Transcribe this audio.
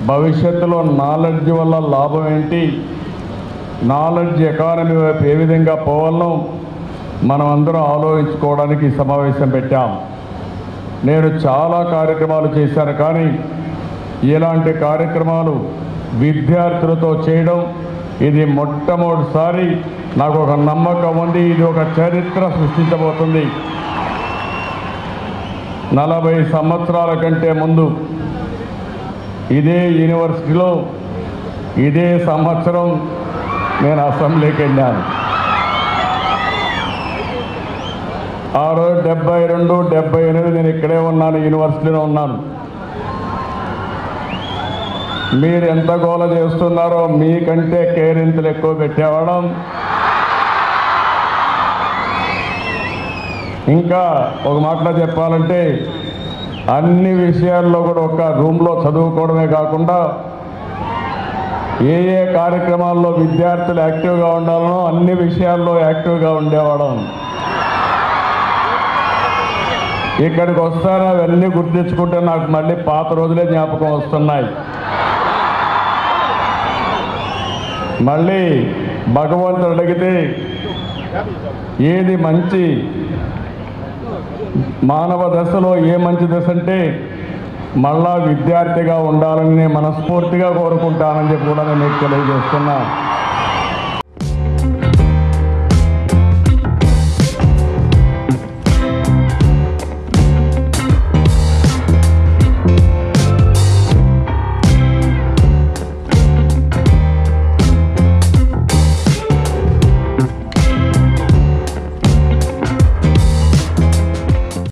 భవిష్యత్తులో నాలెడ్జ్ వల్ల లాభం ఏంటి నాలెడ్జ్ ఎకానమీ వైపు ఏ విధంగా పోవాలో మనం అందరం ఆలోచించుకోవడానికి ఈ సమావేశం పెట్టాం నేను చాలా కార్యక్రమాలు చేశాను కానీ ఇలాంటి కార్యక్రమాలు విద్యార్థులతో చేయడం ఇది మొట్టమొదటిసారి నాకు ఒక నమ్మకం ఉంది ఇది ఒక చరిత్ర సృష్టించబోతుంది నలభై సంవత్సరాల కంటే ముందు ఇదే యూనివర్సిటీలో ఇదే సంవత్సరం నేను అసెంబ్లీకి వెళ్ళాను ఆ రోజు డెబ్బై రెండు డెబ్బై ఎనిమిది నేను ఇక్కడే ఉన్నాను యూనివర్సిటీలో ఉన్నాను మీరు ఎంత గోల చేస్తున్నారో మీకంటే కేరింతలు ఎక్కువ పెట్టేవాళ్ళం ఇంకా ఒక మాటలో చెప్పాలంటే అన్ని విషయాల్లో కూడా ఒక రూమ్లో చదువుకోవడమే కాకుండా ఏ ఏ కార్యక్రమాల్లో విద్యార్థులు యాక్టివ్గా ఉండాలనో అన్ని విషయాల్లో యాక్టివ్గా ఉండేవాళ్ళం ఇక్కడికి వస్తాను అవన్నీ గుర్తించుకుంటే నాకు మళ్ళీ పాత రోజులే జ్ఞాపకం వస్తున్నాయి మళ్ళీ భగవంతుడు అడిగితే ఏది మంచి మానవ దశలో ఏ మంచి దశ అంటే మళ్ళా విద్యార్థిగా ఉండాలని నేను మనస్ఫూర్తిగా కోరుకుంటానని చెప్పి కూడా నేను మీకు తెలియజేస్తున్నా